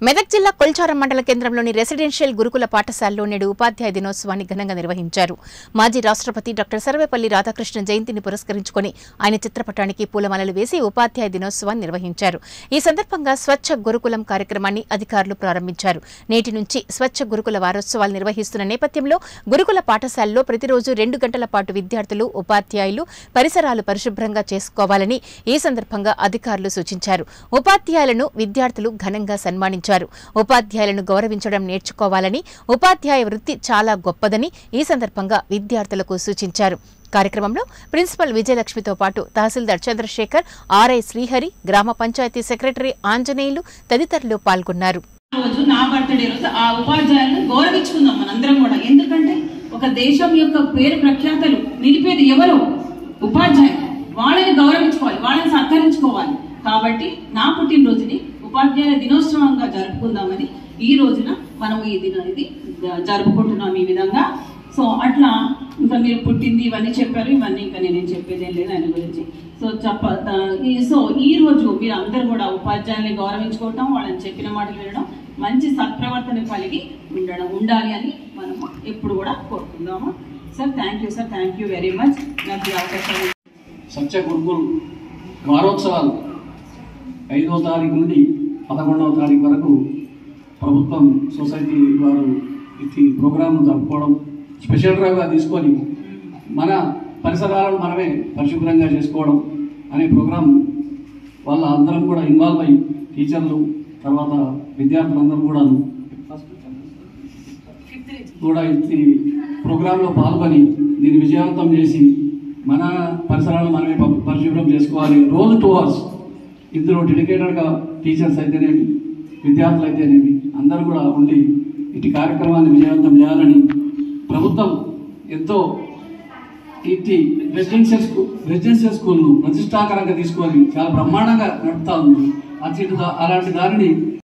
మెదక్ జిల్లా కొల్చారం మండల కేంద్రంలోని రెసిడెన్షియల్ గురుకుల పాఠశాలలో నేడు ఉపాధ్యాయ దినోత్సవాన్ని ఘనంగా నిర్వహించారు మాజీ రాష్ట్రపతి డాక్టర్ సర్వేపల్లి రాధాకృష్ణ జయంతిని పురస్కరించుకొని ఆయన చిత్రపటానికి పూలమాలలు వేసి ఉపాధ్యాయ దినోత్సవాన్ని నిర్వహించారు ఈ సందర్భంగా స్వచ్ఛ గురుకులం కార్యక్రమాన్ని అధికారులు ప్రారంభించారు నేటి నుంచి స్వచ్ఛ గురుకుల వారోత్సవాలు నిర్వహిస్తున్న నేపథ్యంలో గురుకుల పాఠశాలలో ప్రతిరోజు రెండు గంటల పాటు విద్యార్థులు ఉపాధ్యాయులు పరిసరాలు పరిశుభ్రంగా చేసుకోవాలని ఈ సందర్భంగా అధికారులు సూచించారు ఉపాధ్యాయులను విద్యార్థులు ఘనంగా సన్మానించారు ఉపాధ్యాయులను గౌరవించడం నేర్చుకోవాలని ఉపాధ్యాయ వృత్తి చాలా గొప్పదని ఈ సందర్భంగా విద్యార్థులకు సూచించారు కార్యక్రమంలో ప్రిన్సిపల్ విజయలక్ష్మితో పాటు తహసీల్దార్ చంద్రశేఖర్ ఆర్ఐ శ్రీహరి గ్రామ పంచాయతీ సెక్రటరీ ఆంజనేయులు తదితరులు పాల్గొన్నారు రోజు నా బర్త్డే రోజు ఆ ఉపాధ్యాయులను గౌరవించుకుందాం మనందరం కూడా ఎందుకంటే ఒక దేశం యొక్క పేరు ప్రఖ్యాతలు నిలిపేది ఎవరు ఉపాధ్యాయులు వాళ్ళని గౌరవించుకోవాలి వాళ్ళని సత్కరించుకోవాలి కాబట్టి నా పుట్టినరోజుని ఉపాధ్యాయ దినోత్సవంగా జరుపుకుందామని ఈ రోజున మనం ఈ దిన ఇది జరుపుకుంటున్నాం ఈ విధంగా సో అట్లా ఇంకా మీరు పుట్టింది ఇవన్నీ చెప్పారు ఇవన్నీ ఇంకా నేనేం చెప్పేది ఏం లేదు ఆయన గురించి సో చెప్ప ఆ, ఈ- సో ఈ రోజు మీరు అందరూ కూడా ఉపాధ్యాయుల్ని గౌరవించుకోవటం వాళ్ళని చెప్పిన మాటలు వినడం మంచి సత్ప్రవర్తన కలిగి ఉండడం ఉండాలి అని మనం ఎప్పుడు కూడా కోరుకుందాము sir thank you sir thank you very much నాకు ఈ అవకాశం ఇచ్చిన- సత్య గురుకుల్ వారోత్సవాలు ఐదవ తారీఖు నుండి పదకొండవ తారీఖు వరకు ప్రభుత్వం సొసైటీ వారు ఇది ప్రోగ్రాం జరుపుకోవడం స్పెషల్ డ్రైవ్గా తీసుకొని మన పరిసరాలను మనమే పరిశుభ్రంగా చేసుకోవడం అనే ప్రోగ్రాం వాళ్ళ అందరం కూడా ఇన్వాల్వ్ అయ్యి టీచర్లు తర్వాత విద్యార్థులందరూ కూడా కూడా ఈ ప్రోగ్రాంలో పాల్గొని దీన్ని విజయవంతం చేసి మన పరిసరాలను మనమే ప- పరిశుభ్రం చేసుకోవాలి రోజు టూ అవర్స్ ఇందులో డెడికేటెడ్గా టీచర్స్ అయితేనేమి విద్యార్థులు అయితేనేమి అందరూ కూడా ఉండి ఇటు కార్యక్రమాన్ని విజయవంతం చేయాలని ప్రభుత్వం ఎంతో ఇట్టి రెసిడెన్షియల్ స్కూల్ రెసిడెన్షియల్ స్కూల్ను ప్రతిష్టాకరంగా తీసుకొని చాలా బ్రహ్మాండంగా నడుపుతా ఉంది అటు అలాంటి దానిని